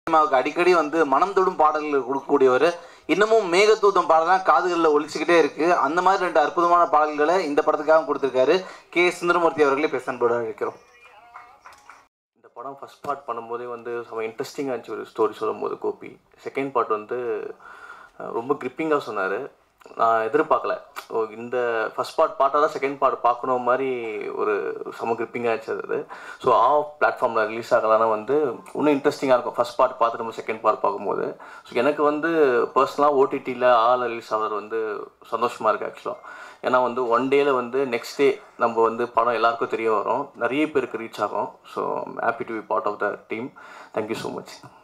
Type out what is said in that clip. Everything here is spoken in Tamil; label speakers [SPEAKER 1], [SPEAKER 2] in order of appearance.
[SPEAKER 1] சினிமாவுக்கு அடிக்கடி வந்து மனம் தொடும் பாடல்கள் கொடுக்கக்கூடியவர் இன்னமும் மேகதூதம் பாடலாம் காதுகளில் ஒழிச்சுக்கிட்டே இருக்கு அந்த மாதிரி ரெண்டு அற்புதமான பாடல்களை இந்த படத்துக்காக கொடுத்துருக்காரு கே சுந்தரமூர்த்தி அவர்களே பேச அன்போடு அழைக்கிறோம்
[SPEAKER 2] இந்த படம் ஃபஸ்ட் பார்ட் பண்ணும்போதே வந்து செம்ம இன்ட்ரெஸ்டிங்காக இருந்துச்சு ஒரு ஸ்டோரி சொல்லும்போது கோபி செகண்ட் பார்ட் வந்து அஹ், ரொம்ப கிரிப்பிங்காக சொன்னார் நான் எதிர்பார்க்கல ஓ இந்த ஃபஸ்ட் பார்ட் பார்ட்டாக தான் செகண்ட் பார்ட் பார்க்கணும் மாதிரி ஒரு செம்ம கிரிப்பிங்காக இருந்துச்சு அது ஸோ ஆஃப் பிளாட்ஃபார்மில் ரிலீஸ் ஆகலாம்னா வந்து இன்னும் இன்ட்ரெஸ்டிங்காக இருக்கும் ஃபஸ்ட் பார்ட் பார்த்துட்டு நம்ம செகண்ட் பார்ட் பார்க்கும்போது ஸோ எனக்கு வந்து பர்சனலாக ஓடிடியில் ஆள் ரிலீஸ் ஆகிறது வந்து சந்தோஷமாக இருக்குது ஆக்சுவலாக ஏன்னா வந்து ஒன் டேல வந்து நெக்ஸ்ட் டே நம்ம வந்து படம் எல்லாருக்கும் தெரிய வரும் நிறைய பேருக்கு ரீச் ஆகும் so happy to be part of the team thank you so much